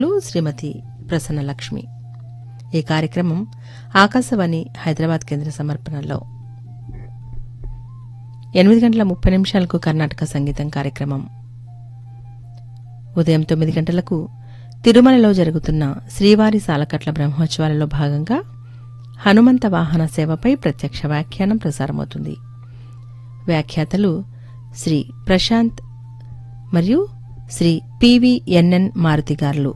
శ్రీమతి ప్రసన్నలక్ష్మి ఈ కార్యక్రమం ఆకాశవాణి హైదరాబాద్ కేంద్ర సమర్పణలో ఎనిమిది గంటల ముప్పై నిమిషాలకు కర్ణాటక సంగీతం కార్యక్రమం ఉదయం తొమ్మిది గంటలకు తిరుమలలో జరుగుతున్న శ్రీవారి సాలకట్ల బ్రహ్మోత్సవాలలో భాగంగా హనుమంత వాహన సేవపై ప్రత్యక్ష వ్యాఖ్యానం ప్రసారమవుతుంది వ్యాఖ్యాతలు శ్రీ ప్రశాంత్ మరియు శ్రీ పివిఎన్ఎన్ మారుతి గారులు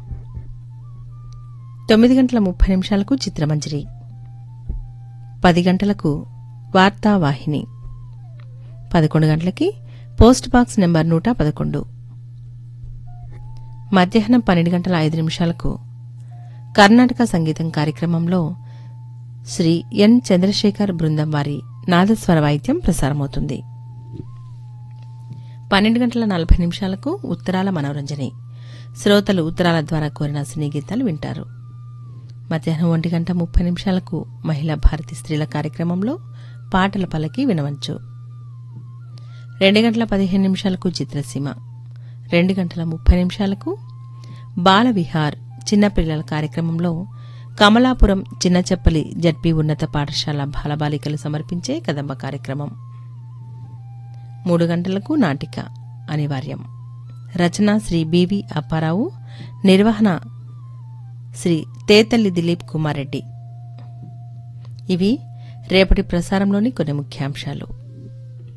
తొమ్మిది గంటల ముప్పై నిమిషాలకు చిత్రమంజరి పది గంటలకు వార్తావాహిని పదకొండు గంటలకి పోస్ట్ బాక్స్ నెంబర్ నూట పదకొండు మధ్యాహ్నం పన్నెండు గంటల ఐదు నిమిషాలకు కర్ణాటక సంగీతం కార్యక్రమంలో శ్రీ ఎన్ చంద్రశేఖర్ బృందం వారి నాదస్వర వాయిద్యం ప్రసారమవుతుంది పన్నెండు గంటల నలభై నిమిషాలకు ఉత్తరాల మనోరంజని శ్రోతలు ఉత్తరాల ద్వారా కోరిన సినీ గీతాలు వింటారు మధ్యాహ్నం ఒంటి గంట ముప్పై నిమిషాలకు మహిళా భారతి స్త్రీల కార్యక్రమంలో పాటల పలకి వినవచ్చు రెండు గంటల పదిహేను నిమిషాలకు చిత్రసీమ రెండు గంటల ముప్పై నిమిషాలకు బాలవిహార్ చిన్నపిల్లల కార్యక్రమంలో కమలాపురం చిన్నచెప్పలి జడ్పీ ఉన్నత పాఠశాల బాలబాలికలు సమర్పించే కదంబ కార్యక్రమం మూడు గంటలకు నాటిక అనివార్యం రచన శ్రీ బివి అప్పారావు నిర్వహణ శ్రీ తేతల్లి దిలీప్ కుమార్ రెడ్డి ఇవి రేపటి ప్రసారంలోని కొన్ని ముఖ్యాంశాలు